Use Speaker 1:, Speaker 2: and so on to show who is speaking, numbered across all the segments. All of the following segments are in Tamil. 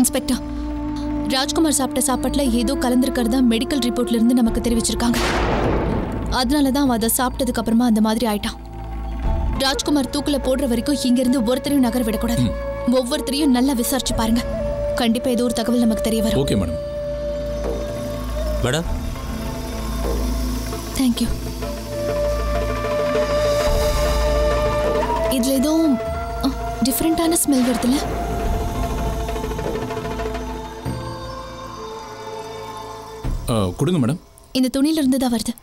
Speaker 1: இன்ஸ்பெக்டர் ராஜ்குமார் சாப்பிட்ட சாப்பாட்டுல ஏதோ கலந்திருக்கிறதா மெடிக்கல் ரிப்போர்ட்ல இருந்து நமக்கு தெரிவிச்சிருக்காங்க அதனால தான் அவன் அதை சாப்பிட்டதுக்கு அப்புறமா அந்த மாதிரி ஆயிட்டான் ராஜ்குமார் தூக்குல போடுற வரைக்கும் இங்க இருந்து ஒருத்தரையும் நகர விடக்கூடாது ஒவ்வொருத்தரையும் நல்லா விசாரிச்சு பாருங்க கண்டிப்பா ஏதோ ஒரு தகவல் நமக்கு தெரிய வரும்
Speaker 2: ஓகே மேடம்
Speaker 3: மேடம்
Speaker 1: தேங்க்யூ இதுல ஏதோ டிஃப்ரெண்டான ஸ்மெல் வருதுல்ல
Speaker 2: ஆ, கொடுங்க மேடம்
Speaker 1: இந்த துணியில இருந்து தான் வருது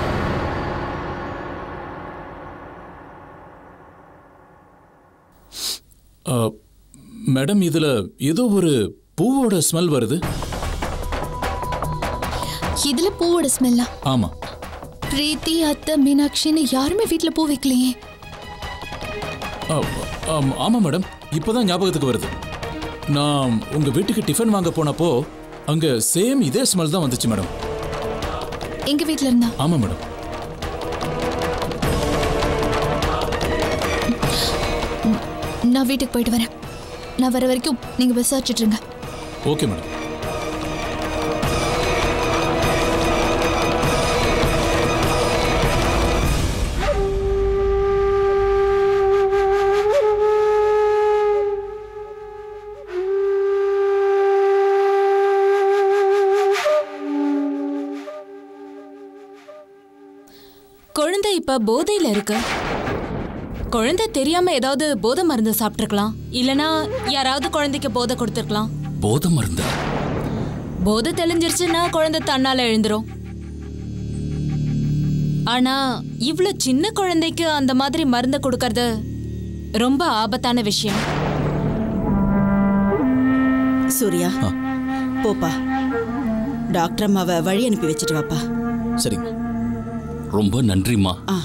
Speaker 2: ஆ, மேடம் இதுல ஏதோ ஒரு பூவோட ஸ்மெல் வருது
Speaker 1: இதுல பூவோட ஸ்மெல்லா
Speaker 2: ஆமா
Speaker 1: பிரீத்தி அத்தை மீனாட்சின்னு யாருமே வீட்ல பூ வைக்கலையே
Speaker 2: ஆ, ஆம், ஆமா மேடம் இப்போதான் ஞாபகத்துக்கு வருது நான் உங்க வீட்டுக்கு டிஃபன் வாங்க போனப்போ அங்க சேம் இதே ஸ்மெல் தான் வந்துச்சு மேடம்
Speaker 1: எங்க வீட்ல இருந்தா
Speaker 2: ஆமா மேடம்
Speaker 1: நான் வீட்டுக்கு போயிட்டு வரேன் நான் வர வரைக்கும் நீங்க விசாரிச்சுட்டு இருங்க
Speaker 2: ஓகே மேடம்
Speaker 4: குழந்தை இப்ப போதையில இருக்கு குழந்தை தெரியாம ஏதாவது போதை மருந்து சாப்பிட்டிருக்கலாம் இல்லனா யாராவது குழந்தைக்கு போதை கொடுத்துருக்கலாம்
Speaker 3: போதை மருந்தா
Speaker 4: போதை தெளிஞ்சிருச்சுன்னா குழந்தை தன்னால எழுந்துரும் ஆனா இவ்ளோ சின்ன குழந்தைக்கு அந்த மாதிரி மருந்து கொடுக்கறது ரொம்ப ஆபத்தான விஷயம்
Speaker 5: சூர்யா போப்பா டாக்டர் அம்மாவை வழி அனுப்பி வச்சுட்டு வாப்பா
Speaker 3: சரிங்க ரொம்ப நன்றிம்மா
Speaker 5: ஆ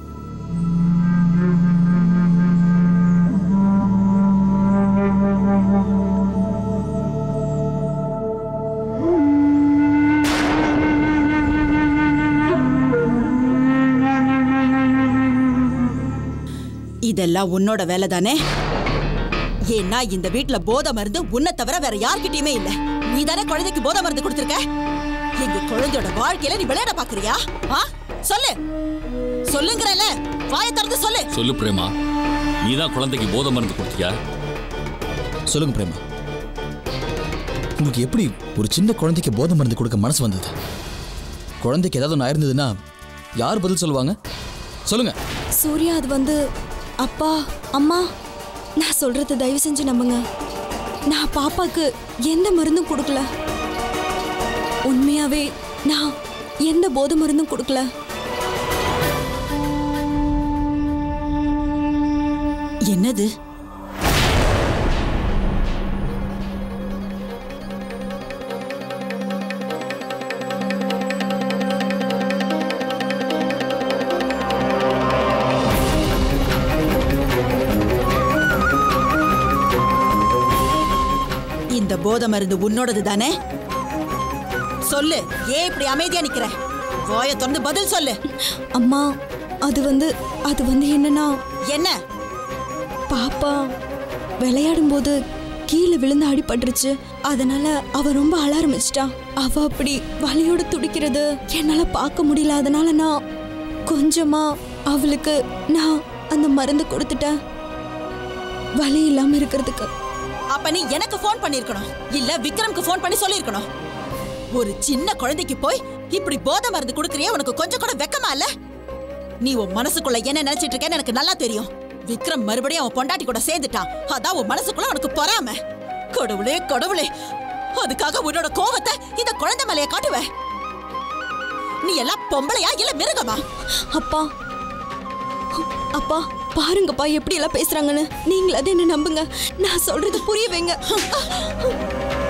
Speaker 5: இதெல்லாம் உன்னோட வேலை தானே ஏன்னா இந்த வீட்ல போதை மருந்து உன்னை தவிர வேற யார்கிட்டயுமே இல்ல நீ தானே குழந்தைக்கு போதை மருந்து கொடுத்துருக்க எங்க குழந்தையோட வாழ்க்கையில நீ விளையாட பாக்குறியா ஆ சொல்லு சொல்லுங்கறல வாயை திறந்து சொல்லு
Speaker 3: சொல்லு பிரேமா நீ தான் குழந்தைக்கு போதை மருந்து கொடுத்தியா
Speaker 6: சொல்லுங்க பிரேமா உங்களுக்கு எப்படி ஒரு சின்ன குழந்தைக்கு போதை மருந்து கொடுக்க மனசு வந்தது குழந்தைக்கு ஏதாவது ஒன்று ஆயிருந்ததுன்னா யார் பதில் சொல்லுவாங்க சொல்லுங்க
Speaker 7: சூர்யா அது வந்து அப்பா அம்மா நான் சொல்றத தயவு செஞ்சு நம்புங்க நான் பாப்பாக்கு எந்த மருந்தும் கொடுக்கல உண்மையாவே நான் எந்த போதை மருந்தும் கொடுக்கல
Speaker 5: என்னது இந்த போதை மருந்து உன்னோடது தானே சொல்லு ஏன் இப்படி அமைதியா நிக்கிற வாயை திறந்து பதில் சொல்லு
Speaker 7: அம்மா அது வந்து அது வந்து என்னன்னா
Speaker 5: என்ன
Speaker 7: பாப்பா விளையாடும்போது கீழே விழுந்து அடிபட்டுருச்சு அதனால அவ ரொம்ப அழ ஆரம்பிச்சிட்டா அவ அப்படி வலியோட துடிக்கிறது என்னால பார்க்க முடியல அதனால நான் கொஞ்சமா அவளுக்கு நான் அந்த மருந்து கொடுத்துட்டேன் வலி இல்லாம இருக்கிறதுக்கு
Speaker 5: அப்ப நீ எனக்கு ஃபோன் பண்ணிருக்கணும் இல்ல விக்ரம்க்கு ஃபோன் பண்ணி சொல்லிருக்கணும் ஒரு சின்ன குழந்தைக்கு போய் இப்படி போதை மருந்து கொடுக்கறியே உனக்கு கொஞ்சம் கூட வெக்கமா இல்ல நீ உன் மனசுக்குள்ள என்ன நினைச்சிட்டு இருக்கேன்னு எனக்கு நல்லா தெரியும் விக்ரம் மறுபடியும் அவன் பொண்டாட்டி கூட சேர்ந்துட்டான் அதான் உன் மனசுக்குள்ள உனக்கு பொறாம கடவுளே கடவுளே அதுக்காக உன்னோட கோவத்தை இந்த குழந்தை மேலைய காட்டுவ நீ எல்லாம் பொம்பளையா இல்ல மிருகமா
Speaker 7: அப்பா அப்பா பாருங்கப்பா எப்படி எல்லாம் பேசுறாங்கன்னு நீங்களாவது என்ன நம்புங்க நான் சொல்றது புரிய வைங்க